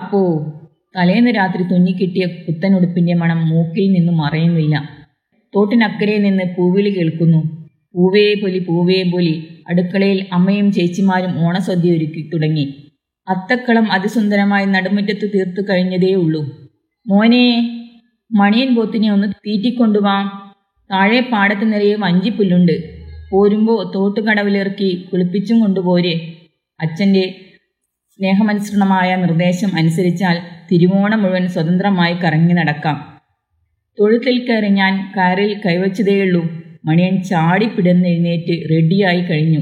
അപ്പോ തലേന്ന് രാത്രി തുന്നിക്കിട്ടിയ പുത്തനുടുപ്പിന്റെ മണം മൂക്കിൽ നിന്നും മറയുന്നില്ല തോട്ടിനക്കരെ നിന്ന് പൂവിളി കേൾക്കുന്നു പൂവേ പൊലി പൂവേ പൊലി അടുക്കളയിൽ അമ്മയും ചേച്ചിമാരും ഓണസദ്യ ഒരുക്കി തുടങ്ങി അത്തക്കളം അതിസുന്ദരമായി നടുമുറ്റത്ത് തീർത്തു കഴിഞ്ഞതേ ഉള്ളൂ മോനെ മണിയൻ പോത്തിനെ ഒന്ന് തീറ്റിക്കൊണ്ടുവാ താഴെ പാടത്ത് നിറയെ വഞ്ചിപ്പുല്ലുണ്ട് പോരുമ്പോ തോട്ടുകടവിലിറക്കി കുളിപ്പിച്ചും കൊണ്ടുപോരെ അച്ഛൻ്റെ സ്നേഹമനുസൃതമായ നിർദ്ദേശം അനുസരിച്ചാൽ തിരുവോണം മുഴുവൻ സ്വതന്ത്രമായി കറങ്ങി നടക്കാം തൊഴുത്തിൽ കയറി ഞാൻ കയറിൽ കൈവച്ചതേയുള്ളൂ മണിയൻ ചാടിപ്പിടന്നെഴുന്നേറ്റ് റെഡിയായി കഴിഞ്ഞു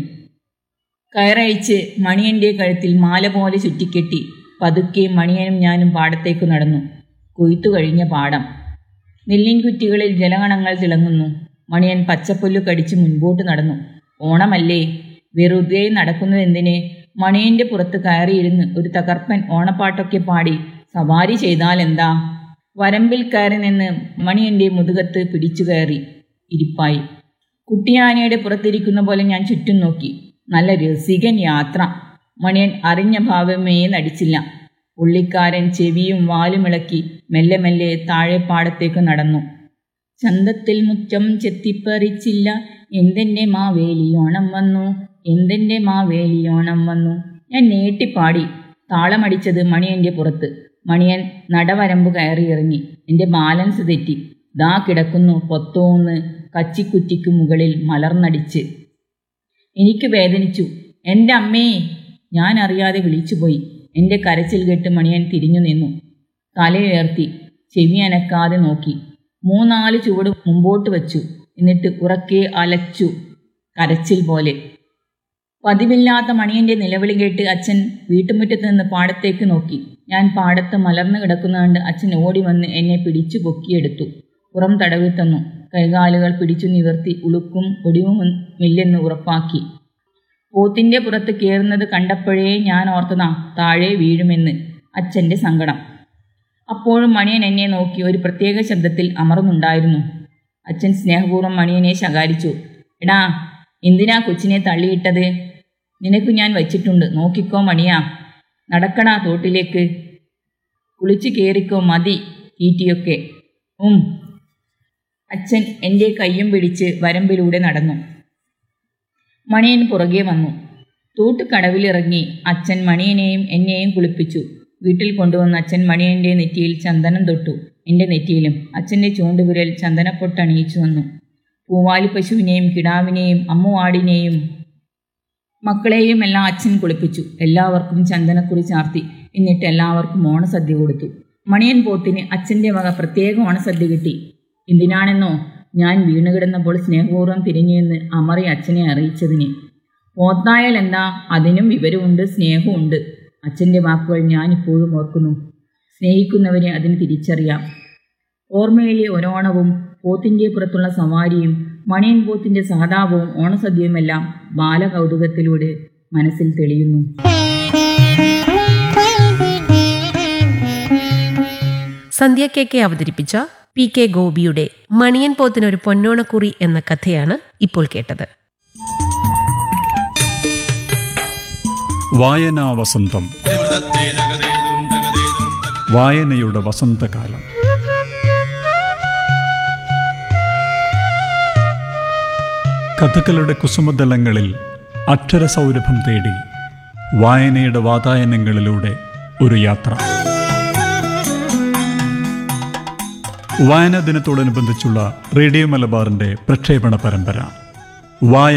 കയറയച്ച് മണിയന്റെ കഴുത്തിൽ മാല പോലെ ചുറ്റിക്കെട്ടി പതുക്കെ മണിയനും ഞാനും പാടത്തേക്ക് നടന്നു കൊയ്ത്തു കഴിഞ്ഞ പാടം നെല്ലിൻ കുറ്റികളിൽ ജലഗണങ്ങൾ തിളങ്ങുന്നു മണിയൻ പച്ചപ്പുല്ലു കടിച്ച് മുൻപോട്ട് നടന്നു ഓണമല്ലേ വെറുതെ നടക്കുന്നതെന്തിന് മണിയന്റെ പുറത്ത് കയറിയിരുന്ന് ഒരു തകർപ്പൻ ഓണപ്പാട്ടൊക്കെ പാടി സവാരി ചെയ്താൽ എന്താ വരമ്പിൽ കയറി നിന്ന് മണിയന്റെ മുതുകത്ത് പിടിച്ചു കയറി ഇരിപ്പായി കുട്ടിയാനയുടെ പുറത്തിരിക്കുന്ന പോലെ ഞാൻ ചുറ്റും നോക്കി നല്ല രസികൻ യാത്ര മണിയൻ അറിഞ്ഞ ഭാവമേ നടിച്ചില്ല പുള്ളിക്കാരൻ ചെവിയും വാലുമിളക്കി മെല്ലെ മെല്ലെ താഴെ പാടത്തേക്ക് നടന്നു ചന്തത്തിൽ മുറ്റം ചെത്തിപ്പറിച്ചില്ല എന്തെന്റെ മാവേലിയോണം വന്നു എന്തെന്റെ മാവേലിയോണം വന്നു ഞാൻ നീട്ടിപ്പാടി താളമടിച്ചത് മണിയന്റെ പുറത്ത് മണിയൻ നടവരമ്പ് കയറി ഇറങ്ങി എന്റെ ബാലൻസ് തെറ്റി ദാ കിടക്കുന്നു പൊത്തോന്ന് കച്ചിക്കുറ്റിക്കു മുകളിൽ മലർന്നടിച്ച് എനിക്ക് വേദനിച്ചു എൻ്റെ അമ്മേ ഞാൻ അറിയാതെ വിളിച്ചുപോയി എൻ്റെ കരച്ചിൽ കേട്ട് മണിയൻ തിരിഞ്ഞു നിന്നു തലയുയർത്തി ചെവി അനക്കാതെ നോക്കി മൂന്നാല് ചുവട് മുമ്പോട്ട് വച്ചു എന്നിട്ട് ഉറക്കെ അലച്ചു കരച്ചിൽ പോലെ പതിവില്ലാത്ത മണിയന്റെ നിലവിളി കേട്ട് അച്ഛൻ വീട്ടുമുറ്റത്ത് നിന്ന് പാടത്തേക്ക് നോക്കി ഞാൻ പാടത്ത് മലർന്നു കിടക്കുന്ന കണ്ട് അച്ഛൻ ഓടി വന്ന് എന്നെ പിടിച്ചു പൊക്കിയെടുത്തു പുറം തടവി തന്നു കൈകാലുകൾ പിടിച്ചു നിവർത്തി ഉളുക്കും ഒടിവും ഇല്ലെന്ന് ഉറപ്പാക്കി പോത്തിന്റെ പുറത്ത് കയറുന്നത് കണ്ടപ്പോഴേ ഞാൻ ഓർത്തതാ താഴെ വീഴുമെന്ന് അച്ഛന്റെ സങ്കടം അപ്പോഴും മണിയൻ എന്നെ നോക്കി ഒരു പ്രത്യേക ശബ്ദത്തിൽ അമർന്നുണ്ടായിരുന്നു അച്ഛൻ സ്നേഹപൂർവ്വം മണിയനെ ശകാരിച്ചു എടാ എന്തിനാ കൊച്ചിനെ തള്ളിയിട്ടത് നിനക്ക് ഞാൻ വച്ചിട്ടുണ്ട് നോക്കിക്കോ മണിയാ നടക്കടാ തോട്ടിലേക്ക് കുളിച്ചു കയറിക്കോ മതി തീറ്റിയൊക്കെ ഉം അച്ഛൻ എൻ്റെ കയ്യും പിടിച്ച് വരമ്പിലൂടെ നടന്നു മണിയൻ പുറകെ വന്നു തൂട്ടുകടവിലിറങ്ങി അച്ഛൻ മണിയനെയും എന്നെയും കുളിപ്പിച്ചു വീട്ടിൽ കൊണ്ടുവന്ന അച്ഛൻ മണിയന്റെ നെറ്റിയിൽ ചന്ദനം തൊട്ടു എൻ്റെ നെറ്റിയിലും അച്ഛൻ്റെ ചൂണ്ടുവിരൽ ചന്ദനപ്പൊട്ടണിയിച്ചു വന്നു പൂവാലി പശുവിനെയും കിടാവിനെയും അമ്മുവാടിനെയും മക്കളെയും എല്ലാം അച്ഛൻ കുളിപ്പിച്ചു എല്ലാവർക്കും ചന്ദനക്കുറി ചാർത്തി എന്നിട്ട് എല്ലാവർക്കും ഓണസദ്യ കൊടുത്തു മണിയൻ പോത്തിന് അച്ഛൻ്റെ വക പ്രത്യേക ഓണസദ്യ കിട്ടി എന്തിനാണെന്നോ ഞാൻ വീണുകിടന്നപ്പോൾ സ്നേഹപൂർവ്വം തിരിഞ്ഞുവെന്ന് അമറി അച്ഛനെ അറിയിച്ചതിന് പോത്തായാൽ എന്താ അതിനും വിവരമുണ്ട് സ്നേഹമുണ്ട് അച്ഛൻ്റെ വാക്കുകൾ ഞാനിപ്പോഴും ഓർക്കുന്നു സ്നേഹിക്കുന്നവരെ അതിന് തിരിച്ചറിയാം ഓർമ്മയിലെ ഒരോണവും പോത്തിൻ്റെ പുറത്തുള്ള സവാരിയും മണിയൻ പോത്തിൻ്റെ സഹതാപവും ഓണസദ്യയുമെല്ലാം ബാലകൗതുകത്തിലൂടെ മനസ്സിൽ തെളിയുന്നു സന്ധ്യ കെ കെ അവതരിപ്പിച്ച പി കെ ഗോപിയുടെ മണിയൻ പോത്തിനൊരു പൊന്നോണക്കുറി എന്ന കഥയാണ് ഇപ്പോൾ കേട്ടത് വായനാ വസന്തം വായനയുടെ വസന്തകാലം കഥകളുടെ കുസുമതലങ്ങളിൽ അക്ഷരസൗരഭം തേടി വായനയുടെ വാതായനങ്ങളിലൂടെ ഒരു യാത്ര വായനാ ദിനത്തോടനുബന്ധിച്ചുള്ള റേഡിയോ മലബാറിന്റെ പ്രക്ഷേപണ പരമ്പര വായ